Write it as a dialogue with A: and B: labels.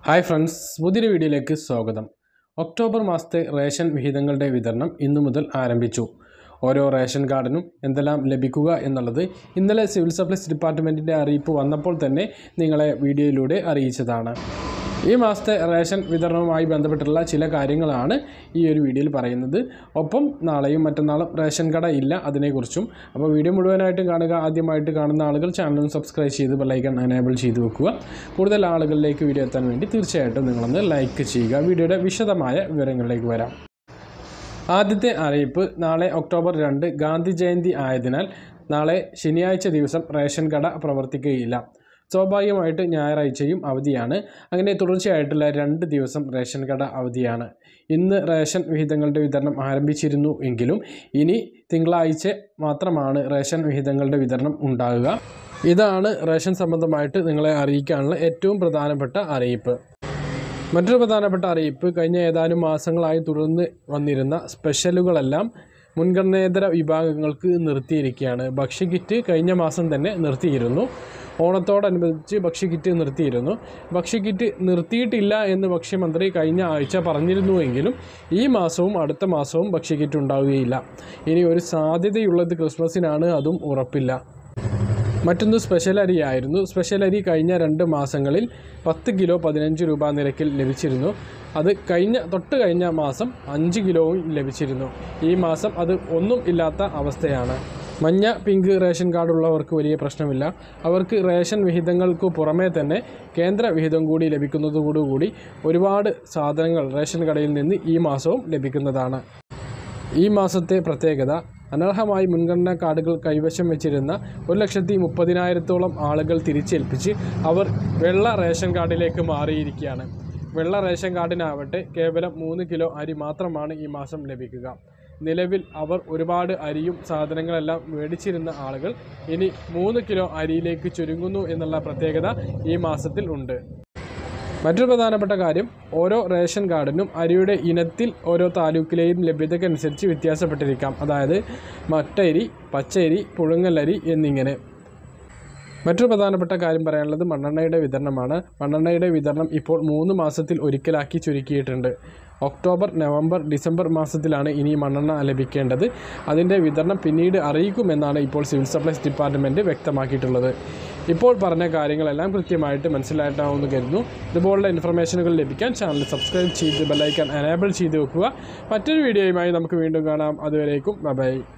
A: hi friends പുതിയൊരു വീഡിയോയിലേക്ക് സ്വാഗതം ഒക്ടോബർ മാസത്തെ റേഷൻ വിഹിതങ്ങളുടെ വിതരണം ഇന്നു മുതൽ ആരംഭിച്ചു ഓരോ റേഷൻ കാർഡിനും എന്തെല്ലാം ലഭിക്കുക എന്നുള്ളത് ഇന്നലെ സിവിൽ സപ്ലൈസ് ഡിപ്പാർട്ട്മെൻറ്റിൻ്റെ അറിയിപ്പ് വന്നപ്പോൾ തന്നെ നിങ്ങളെ വീഡിയോയിലൂടെ അറിയിച്ചതാണ് ഈ മാസത്തെ റേഷൻ വിതരണവുമായി ബന്ധപ്പെട്ടുള്ള ചില കാര്യങ്ങളാണ് ഈ ഒരു വീഡിയോയിൽ പറയുന്നത് ഒപ്പം നാളെയും മറ്റന്നാളും റേഷൻ കട ഇല്ല അതിനെക്കുറിച്ചും അപ്പോൾ വീഡിയോ മുഴുവനായിട്ടും കാണുക ആദ്യമായിട്ട് കാണുന്ന ആളുകൾ ചാനലും സബ്സ്ക്രൈബ് ചെയ്ത് ബെല്ലൈക്കൺ എനേബിൾ ചെയ്ത് വെക്കുക കൂടുതൽ ആളുകളിലേക്ക് വീഡിയോ എത്താൻ വേണ്ടി തീർച്ചയായിട്ടും നിങ്ങളൊന്ന് ലൈക്ക് ചെയ്യുക വീഡിയോയുടെ വിശദമായ വിവരങ്ങളിലേക്ക് വരാം ആദ്യത്തെ അറിയിപ്പ് നാളെ ഒക്ടോബർ രണ്ട് ഗാന്ധി ജയന്തി ആയതിനാൽ നാളെ ശനിയാഴ്ച ദിവസം റേഷൻ കട പ്രവർത്തിക്കുകയില്ല സ്വാഭാവികമായിട്ട് ഞായറാഴ്ചയും അവധിയാണ് അങ്ങനെ തുടർച്ചയായിട്ടുള്ള രണ്ട് ദിവസം റേഷൻ കട അവധിയാണ് ഇന്ന് റേഷൻ വിഹിതങ്ങളുടെ വിതരണം ആരംഭിച്ചിരുന്നു എങ്കിലും ഇനി തിങ്കളാഴ്ച മാത്രമാണ് റേഷൻ വിഹിതങ്ങളുടെ വിതരണം ഉണ്ടാകുക ഇതാണ് റേഷൻ സംബന്ധമായിട്ട് നിങ്ങളെ അറിയിക്കാനുള്ള ഏറ്റവും പ്രധാനപ്പെട്ട അറിയിപ്പ് മറ്റൊരു പ്രധാനപ്പെട്ട അറിയിപ്പ് കഴിഞ്ഞ ഏതാനും മാസങ്ങളായി തുടർന്ന് വന്നിരുന്ന സ്പെഷ്യലുകളെല്ലാം മുൻഗണനേതര വിഭാഗങ്ങൾക്ക് നിർത്തിയിരിക്കുകയാണ് ഭക്ഷ്യക്കിറ്റ് കഴിഞ്ഞ മാസം തന്നെ നിർത്തിയിരുന്നു ഓണത്തോടനുബന്ധിച്ച് ഭക്ഷ്യക്കിറ്റ് നിർത്തിയിരുന്നു ഭക്ഷ്യക്കിറ്റ് നിർത്തിയിട്ടില്ല എന്ന് ഭക്ഷ്യമന്ത്രി കഴിഞ്ഞ ആഴ്ച പറഞ്ഞിരുന്നുവെങ്കിലും ഈ മാസവും അടുത്ത മാസവും ഭക്ഷ്യക്കിറ്റ് ഉണ്ടാവുകയില്ല ഇനി ഒരു സാധ്യതയുള്ളത് ക്രിസ്മസിനാണ് അതും ഉറപ്പില്ല മറ്റൊന്ന് സ്പെഷ്യൽ അരി ആയിരുന്നു സ്പെഷ്യൽ അരി കഴിഞ്ഞ രണ്ട് മാസങ്ങളിൽ പത്ത് കിലോ പതിനഞ്ച് രൂപ നിരക്കിൽ ലഭിച്ചിരുന്നു അത് കഴിഞ്ഞ തൊട്ട് കഴിഞ്ഞ മാസം അഞ്ച് കിലോയും ലഭിച്ചിരുന്നു ഈ മാസം അത് ഒന്നും ഇല്ലാത്ത അവസ്ഥയാണ് മഞ്ഞ പിങ്ക് റേഷൻ കാർഡ് ഉള്ളവർക്ക് വലിയ പ്രശ്നമില്ല അവർക്ക് റേഷൻ വിഹിതങ്ങൾക്ക് പുറമേ തന്നെ കേന്ദ്ര വിഹിതം കൂടി ലഭിക്കുന്നതോടുകൂടി ഒരുപാട് സാധനങ്ങൾ റേഷൻ കടയിൽ നിന്ന് ഈ മാസവും ലഭിക്കുന്നതാണ് ഈ മാസത്തെ പ്രത്യേകത അനർഹമായി മുൻഗണനാ കാർഡുകൾ കൈവശം വെച്ചിരുന്ന ഒരു ലക്ഷത്തി മുപ്പതിനായിരത്തോളം ആളുകൾ തിരിച്ചേൽപ്പിച്ച് അവർ വെള്ള റേഷൻ കാർഡിലേക്ക് മാറിയിരിക്കുകയാണ് വെള്ള റേഷൻ കാർഡിനാവട്ടെ കേവലം മൂന്ന് കിലോ അരി മാത്രമാണ് ഈ മാസം ലഭിക്കുക നിലവിൽ അവർ ഒരുപാട് അരിയും സാധനങ്ങളെല്ലാം മേടിച്ചിരുന്ന ആളുകൾ ഇനി മൂന്ന് കിലോ അരിയിലേക്ക് ചുരുങ്ങുന്നു എന്നുള്ള പ്രത്യേകത ഈ മാസത്തിൽ ഉണ്ട് മറ്റൊരു പ്രധാനപ്പെട്ട കാര്യം ഓരോ റേഷൻ കാർഡിനും അരിയുടെ ഇനത്തിൽ ഓരോ താലൂക്കിലെയും ലഭ്യതയ്ക്കനുസരിച്ച് വ്യത്യാസപ്പെട്ടിരിക്കാം അതായത് മട്ടരി പച്ചരി പുഴുങ്ങലരി എന്നിങ്ങനെ മറ്റൊരു പ്രധാനപ്പെട്ട കാര്യം പറയാനുള്ളത് മണ്ണെണ്ണയുടെ വിതരണമാണ് മണ്ണെണ്ണയുടെ വിതരണം ഇപ്പോൾ മൂന്ന് മാസത്തിൽ ഒരിക്കലാക്കി ചുരുക്കിയിട്ടുണ്ട് ഒക്ടോബർ നവംബർ ഡിസംബർ മാസത്തിലാണ് ഇനി മണ്ണെണ്ണ ലഭിക്കേണ്ടത് അതിൻ്റെ വിതരണം പിന്നീട് അറിയിക്കുമെന്നാണ് ഇപ്പോൾ സിവിൽ സപ്ലൈസ് ഡിപ്പാർട്ട്മെൻറ്റ് വ്യക്തമാക്കിയിട്ടുള്ളത് ഇപ്പോൾ പറഞ്ഞ കാര്യങ്ങളെല്ലാം കൃത്യമായിട്ട് മനസ്സിലായിട്ടാവുമെന്ന് കരുതുന്നു ഇതുപോലുള്ള ഇൻഫർമേഷനുകൾ ലഭിക്കാൻ ചാനൽ സബ്സ്ക്രൈബ് ചെയ്ത് ബെല്ലൈക്കൺ എനേബിൾ ചെയ്ത് വെക്കുക മറ്റൊരു വീഡിയോയുമായി നമുക്ക് വീണ്ടും കാണാം അതുവരേക്കും ബൈ